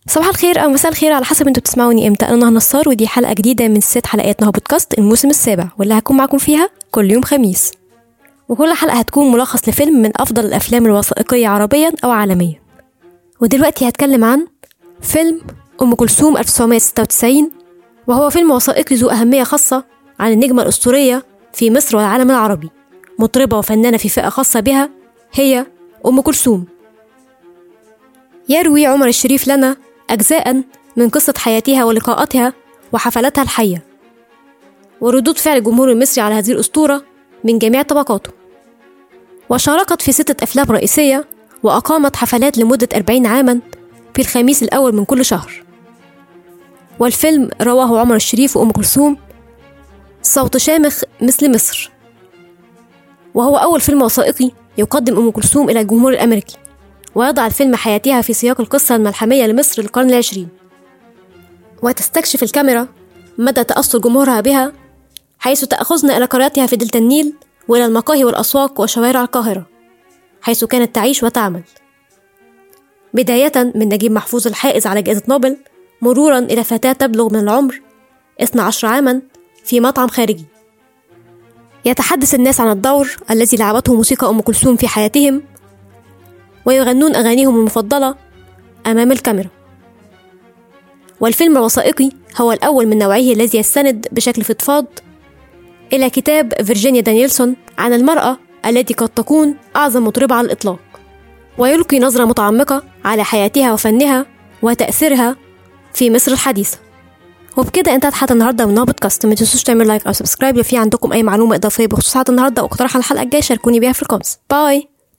صباح الخير او مساء الخير على حسب انتوا بتسمعوني امتى انا نهى نصار ودي حلقه جديده من ست حلقات نهى بودكاست الموسم السابع واللي هكون معاكم فيها كل يوم خميس وكل حلقه هتكون ملخص لفيلم من افضل الافلام الوثائقيه عربيا او عالميا ودلوقتي هتكلم عن فيلم ام كلثوم 1996 وهو فيلم وثائقي ذو اهميه خاصه عن النجمه الاسطوريه في مصر والعالم العربي مطربه وفنانه في فئه خاصه بها هي ام كلثوم يروي عمر الشريف لنا أجزاء من قصة حياتها ولقاءاتها وحفلاتها الحية وردود فعل الجمهور المصري على هذه الأسطورة من جميع طبقاته وشاركت في ستة أفلام رئيسية وأقامت حفلات لمدة أربعين عاما في الخميس الأول من كل شهر والفيلم رواه عمر الشريف وأم كلثوم صوت شامخ مثل مصر وهو أول فيلم وثائقي يقدم أم كلثوم إلى الجمهور الأمريكي ويضع الفيلم حياتها في سياق القصة الملحمية لمصر للقرن العشرين وتستكشف الكاميرا مدى تأثر جمهورها بها حيث تأخذنا إلى قريتها في دلتا النيل وإلى المقاهي والأسواق وشوارع القاهرة حيث كانت تعيش وتعمل بداية من نجيب محفوظ الحائز على جائزة نوبل مرورا إلى فتاة تبلغ من العمر 12 عاما في مطعم خارجي يتحدث الناس عن الدور الذي لعبته موسيقى أم كلثوم في حياتهم ويغنون أغانيهم المفضلة أمام الكاميرا والفيلم الوثائقي هو الأول من نوعه الذي يستند بشكل فضفاض إلى كتاب فيرجينيا دانييلسون عن المرأة التي قد تكون أعظم مطربة على الإطلاق ويلقي نظرة متعمقة على حياتها وفنها وتأثيرها في مصر الحديثة وبكده انتهت حلقة النهارده من بودكاست ما تنسوش تعملوا لايك او سبسكرايب لو في عندكم اي معلومة اضافية بخصوص حلقة النهارده واقتراح على الحلقة الجاية شاركوني بيها في الكومنتس باي